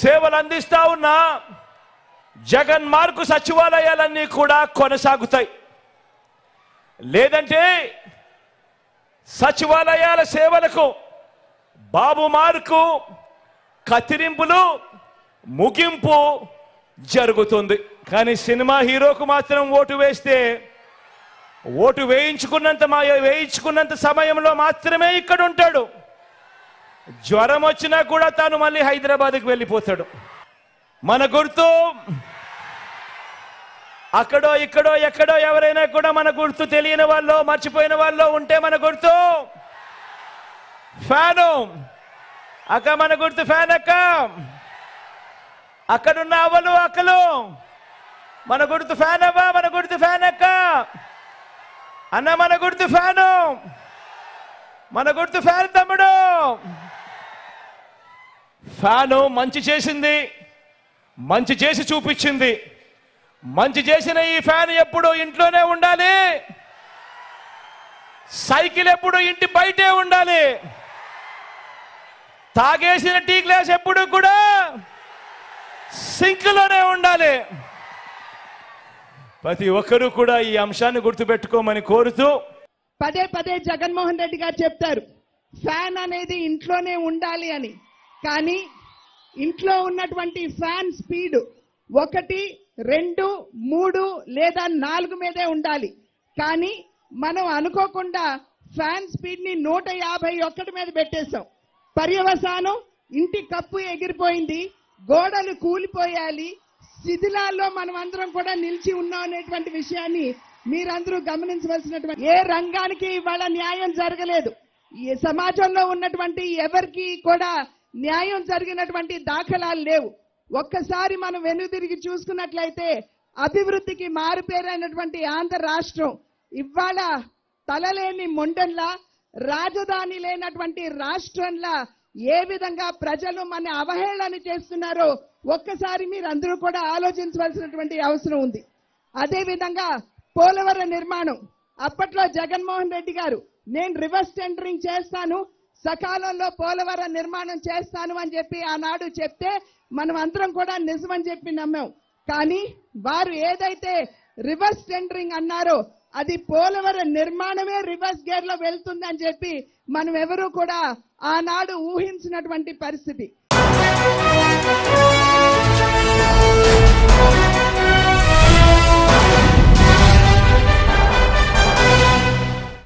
సేవలు అందిస్తా ఉన్న జగన్ మార్కు సచివాలయాలన్నీ కూడా కొనసాగుతాయి లేదంటే సచివాలయాల సేవలకు బాబు మార్కు కత్తిరింపులు ముగింపు జరుగుతుంది కానీ సినిమా హీరోకు మాత్రం ఓటు వేస్తే ఓటు వేయించుకున్నంత మా వేయించుకున్నంత సమయంలో మాత్రమే ఇక్కడ ఉంటాడు జ్వరం వచ్చినా కూడా తాను మళ్ళీ హైదరాబాద్కి వెళ్ళిపోతాడు మన గుర్తు అక్కడో ఇక్కడో ఎక్కడో ఎవరైనా కూడా మన గుర్తు తెలియని వాళ్ళు మర్చిపోయిన వాళ్ళు ఉంటే మన గుర్తు ఫ్యాను అక్క మన గుర్తు ఫ్యాన్ అక్క అక్కడున్న అవ్వలు అక్కలు మన గుర్తు ఫ్యాన్ అవ్వ మన గుర్తు ఫ్యాన్ అక్క అన్న మన గుర్తు ఫ్యాను మన గుర్తు ఫ్యాన్ తమ్ముడు ఫ్యాను మంచి చేసింది మంచి చేసి చూపించింది మంచి చేసిన ఈ ఫ్యాన్ ఎప్పుడు ఇంట్లోనే ఉండాలి సైకిల్ ఎప్పుడు ఇంటి బయటే ఉండాలి తాగేసిన టీ గ్లాస్ ఎప్పుడు కూడా సింక్లోనే ఉండాలి ప్రతి ఒక్కరూ కూడా ఈ అంశాన్ని గుర్తుపెట్టుకోమని కోరుతూ పదే పదే జగన్మోహన్ రెడ్డి గారు చెప్తారు ఫ్యాన్ అనేది ఇంట్లోనే ఉండాలి అని కానీ ఇంట్లో ఉన్నటువంటి ఫ్యాన్ స్పీడ్ ఒకటి రెండు మూడు లేదా నాలుగు మీదే ఉండాలి కానీ మనం అనుకోకుండా ఫ్యాన్ స్పీడ్ ని నూట యాభై ఒక్కటి మీద పెట్టేశాం పర్యవసానం ఇంటి కప్పు ఎగిరిపోయింది గోడలు కూలిపోయాలి శిథిలాల్లో మనం అందరం కూడా నిలిచి ఉన్నాం అనేటువంటి విషయాన్ని మీరందరూ గమనించవలసినటువంటి ఏ రంగానికి ఇవాళ న్యాయం జరగలేదు ఈ సమాజంలో ఉన్నటువంటి ఎవరికి కూడా న్యాయం జరిగినటువంటి దాఖలాలు లేవు ఒక్కసారి మనం వెనుదిరిగి చూసుకున్నట్లయితే అభివృద్ధికి మారుపేరైనటువంటి ఆంధ్ర రాష్ట్రం ఇవాళ తలలేని మొండన్లా రాజధాని లేనటువంటి రాష్ట్రంలా ఏ విధంగా ప్రజలు మన అవహేళన చేస్తున్నారో ఒక్కసారి మీరు అందరూ కూడా ఆలోచించవలసినటువంటి అవసరం ఉంది అదే విధంగా పోలవరం నిర్మాణం అప్పట్లో జగన్మోహన్ రెడ్డి గారు నేను రివర్స్ టెండరింగ్ చేస్తాను సకాలంలో పోలవరం నిర్మాణం చేస్తాను అని చెప్పి ఆనాడు చెప్తే మనం అందరం కూడా నిజమని చెప్పి నమ్మాం కానీ వారు ఏదైతే రివర్స్ టెండరింగ్ అన్నారో అది పోలవరం నిర్మాణమే రివర్స్ గేర్ లో వెళ్తుందని చెప్పి మనం ఎవరూ కూడా ఆనాడు ఊహించినటువంటి పరిస్థితి